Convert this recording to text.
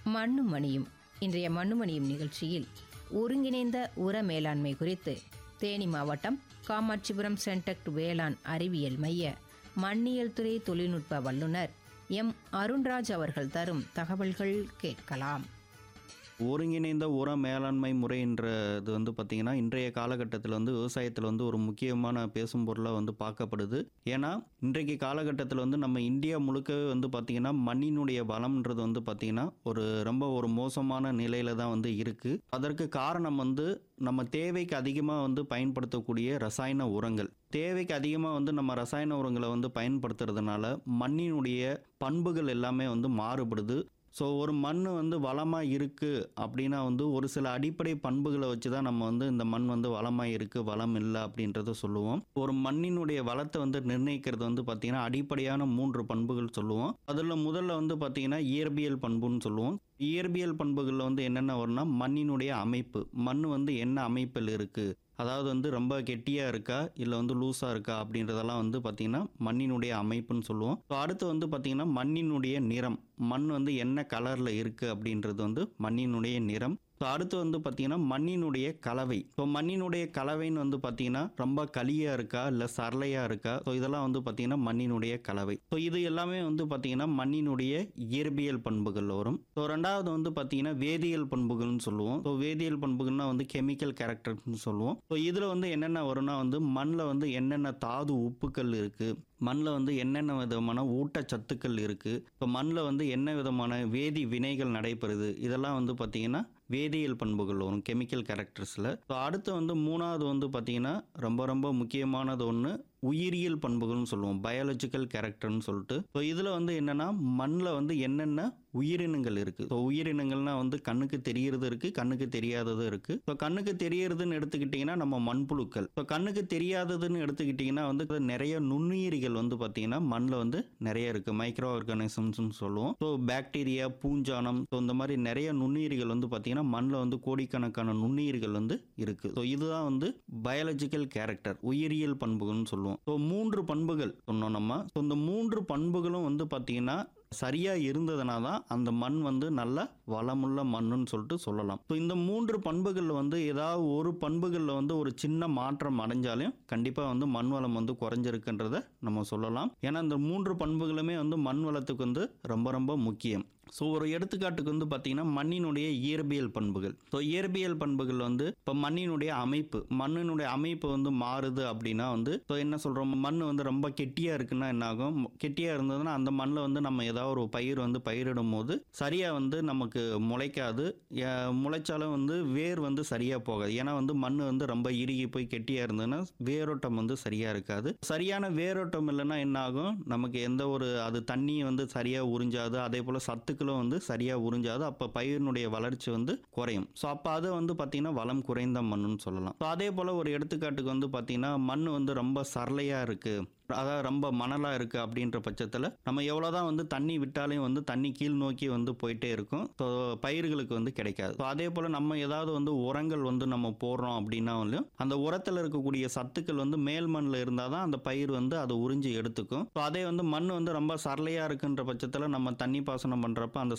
மண்ணும் மணியும் இன்றைய மண்ணுமணியும் நிகழ்ச்சியில் ஒருங்கிணைந்த உர மேலாண்மை குறித்து தேனி மாவட்டம் காமாட்சிபுரம் சென்டெக்ட் வேளாண் அறிவியல் மைய மண்ணியல் துறை தொழில்நுட்ப வல்லுநர் எம் அருண்ராஜ் அவர்கள் தரும் தகவல்கள் கேட்கலாம் ஒருங்கிணைந்த உர மேலாண்மை முறைன்றது வந்து பார்த்திங்கன்னா இன்றைய காலகட்டத்தில் வந்து விவசாயத்தில் வந்து ஒரு முக்கியமான பேசும் பொருளாக வந்து பார்க்கப்படுது ஏன்னா இன்றைக்கு காலகட்டத்தில் வந்து நம்ம இந்தியா முழுக்கவே வந்து பார்த்திங்கன்னா மண்ணினுடைய வளம்ன்றது வந்து பார்த்திங்கன்னா ஒரு ரொம்ப ஒரு மோசமான நிலையில தான் வந்து இருக்குது அதற்கு காரணம் வந்து நம்ம தேவைக்கு அதிகமாக வந்து பயன்படுத்தக்கூடிய ரசாயன உரங்கள் தேவைக்கு அதிகமாக வந்து நம்ம ரசாயன உரங்களை வந்து பயன்படுத்துறதுனால மண்ணினுடைய பண்புகள் எல்லாமே வந்து மாறுபடுது ஸோ ஒரு மண் வந்து வளமாக இருக்குது அப்படின்னா வந்து ஒரு சில அடிப்படை பண்புகளை வச்சு தான் நம்ம வந்து இந்த மண் வந்து வளமாக இருக்குது வளம் இல்லை அப்படின்றத சொல்லுவோம் ஒரு மண்ணினுடைய வளத்தை வந்து நிர்ணயிக்கிறது வந்து பார்த்திங்கன்னா அடிப்படையான மூன்று பண்புகள் சொல்லுவோம் அதில் முதல்ல வந்து பார்த்திங்கன்னா இயற்பியல் பண்புன்னு சொல்லுவோம் இயற்பியல் பண்புகளில் வந்து என்னென்ன வரும்னா மண்ணினுடைய அமைப்பு மண் வந்து என்ன அமைப்பில் இருக்குது அதாவது வந்து ரொம்ப கெட்டியாக இருக்கா இல்லை வந்து லூஸாக இருக்கா அப்படின்றதெல்லாம் வந்து பார்த்திங்கன்னா மண்ணினுடைய அமைப்புன்னு சொல்லுவோம் ஸோ அடுத்து வந்து பார்த்திங்கன்னா மண்ணினுடைய நிறம் மண் வந்து என்ன கலரில் இருக்குது அப்படின்றது வந்து மண்ணினுடைய நிறம் ஸோ அடுத்து வந்து பார்த்திங்கன்னா மண்ணினுடைய கலவை ஸோ மண்ணினுடைய கலவைன்னு வந்து பார்த்திங்கன்னா ரொம்ப களியாக இருக்கா இல்லை சரளையாக இருக்கா ஸோ இதெல்லாம் வந்து பார்த்திங்கன்னா மண்ணினுடைய கலவை ஸோ இது எல்லாமே வந்து பார்த்திங்கன்னா மண்ணினுடைய இயற்பியல் பண்புகள் வரும் ஸோ ரெண்டாவது வந்து பார்த்திங்கன்னா வேதியியல் பண்புகள்னு சொல்லுவோம் ஸோ வேதியியல் பண்புகள்னா வந்து கெமிக்கல் கேரக்டர்ஸ்னு சொல்லுவோம் ஸோ இதில் வந்து என்னென்ன வரும்னா வந்து மண்ணில் வந்து என்னென்ன தாது உப்புக்கள் இருக்குது மண்ணில் வந்து என்னென்ன விதமான ஊட்டச்சத்துக்கள் இருக்குது இப்போ மண்ணில் வந்து என்ன விதமான வேதி வினைகள் நடைபெறுது இதெல்லாம் வந்து பார்த்திங்கன்னா வேதியியல் பண்புகள் வரும் கெமிக்கல் கேரக்டர்ஸில் ஸோ அடுத்து வந்து மூணாவது வந்து பார்த்திங்கன்னா ரொம்ப ரொம்ப முக்கியமானது ஒன்று உயிரியல் பண்புகள்னு சொல்லுவோம் பயாலஜிக்கல் கேரக்டர்னு சொல்லிட்டு ஸோ இதில் வந்து என்னென்னா மண்ணில் வந்து என்னென்ன உயிரினங்கள் இருக்குது ஸோ உயிரினங்கள்னா வந்து கண்ணுக்கு தெரியறது இருக்குது கண்ணுக்கு தெரியாததும் இருக்குது ஸோ கண்ணுக்கு தெரியறதுன்னு எடுத்துக்கிட்டிங்கன்னா நம்ம மண்புழுக்கள் ஸோ கண்ணுக்கு தெரியாததுன்னு எடுத்துக்கிட்டிங்கன்னா வந்து நிறைய நுண்ணுயிரிகள் வந்து பார்த்திங்கன்னா மண்ணில் வந்து நிறைய இருக்குது மைக்ரோ ஆர்கானிசம்ஸ்னு சொல்லுவோம் ஸோ பாக்டீரியா பூஞ்சானம் ஸோ இந்த மாதிரி நிறைய நுண்ணுயிரிகள் வந்து பார்த்திங்கன்னா மண்ணில் வந்து கோடிக்கணக்கான நுண்ணுயிர்கள் வந்து இருக்குது ஸோ இதுதான் வந்து பயாலஜிக்கல் கேரக்டர் உயிரியல் பண்புகள்னு சொல்லுவோம் ஸோ மூன்று பண்புகள் சொன்னோம் நம்ம ஸோ இந்த மூன்று பண்புகளும் வந்து பார்த்திங்கன்னா சரியாக இருந்ததுனா தான் அந்த மண் வந்து நல்ல வளமுள்ள மண்ணுன்னு சொல்லிட்டு சொல்லலாம் ஸோ இந்த மூன்று பண்புகளில் வந்து ஏதாவது ஒரு பண்புகளில் வந்து ஒரு சின்ன மாற்றம் அடைஞ்சாலும் கண்டிப்பாக வந்து மண் வளம் வந்து குறைஞ்சிருக்குன்றத நம்ம சொல்லலாம் ஏன்னா இந்த மூன்று பண்புகளுமே வந்து மண் வளத்துக்கு வந்து ரொம்ப ரொம்ப முக்கியம் ஸோ ஒரு எடுத்துக்காட்டுக்கு வந்து பார்த்தீங்கன்னா மண்ணினுடைய இயற்பியல் பண்புகள் ஸோ இயற்பியல் பண்புகள் வந்து இப்போ மண்ணினுடைய அமைப்பு மண்ணினுடைய அமைப்பு வந்து மாறுது அப்படின்னா வந்து ஸோ என்ன சொல்கிறோம் மண் வந்து ரொம்ப கெட்டியாக இருக்குன்னா என்ன ஆகும் கெட்டியாக இருந்ததுன்னா அந்த மண்ணில் வந்து நம்ம ஏதாவது ஒரு பயிர் வந்து பயிரிடும் போது சரியாக வந்து நமக்கு முளைக்காது ஏ- முளைச்சாலும் வந்து வேர் வந்து சரியாக போகாது ஏன்னா வந்து மண் வந்து ரொம்ப இறுகி போய் கெட்டியாக இருந்ததுன்னா வேரோட்டம் வந்து சரியாக இருக்காது சரியான வேரோட்டம் இல்லைன்னா என்ன ஆகும் நமக்கு எந்த ஒரு அது தண்ணி வந்து சரியாக உறிஞ்சாது அதே போல் சத்துக்களும் வந்து சரியாக உறிஞ்சாது அப்போ பயிரினுடைய வளர்ச்சி வந்து குறையும் ஸோ அப்போ அது வந்து பார்த்திங்கன்னா வளம் குறைந்த மண்ணுன்னு சொல்லலாம் ஸோ அதே போல் ஒரு எடுத்துக்காட்டுக்கு வந்து பார்த்திங்கன்னா மண் வந்து ரொம்ப சரளையாக இருக்குது அதாவது ரொம்ப மணலாக இருக்குது அப்படின்ற பட்சத்தில் நம்ம எவ்வளோதான் வந்து தண்ணி விட்டாலையும் வந்து தண்ணி கீழ் நோக்கி வந்து போயிட்டே இருக்கும் ஸோ பயிர்களுக்கு வந்து கிடைக்காது ஸோ அதே போல் நம்ம ஏதாவது வந்து உரங்கள் வந்து நம்ம போடுறோம் அப்படின்னா வந்து அந்த உரத்தில் இருக்கக்கூடிய சத்துக்கள் வந்து மேல் மண்ணில் இருந்தால் தான் அந்த பயிர் வந்து அதை உறிஞ்சி எடுத்துக்கும் ஸோ அதே வந்து மண் வந்து ரொம்ப சரளையாக இருக்குன்ற பட்சத்தில் நம்ம தண்ணி பாசனம் பண்ணுறப்ப அந்த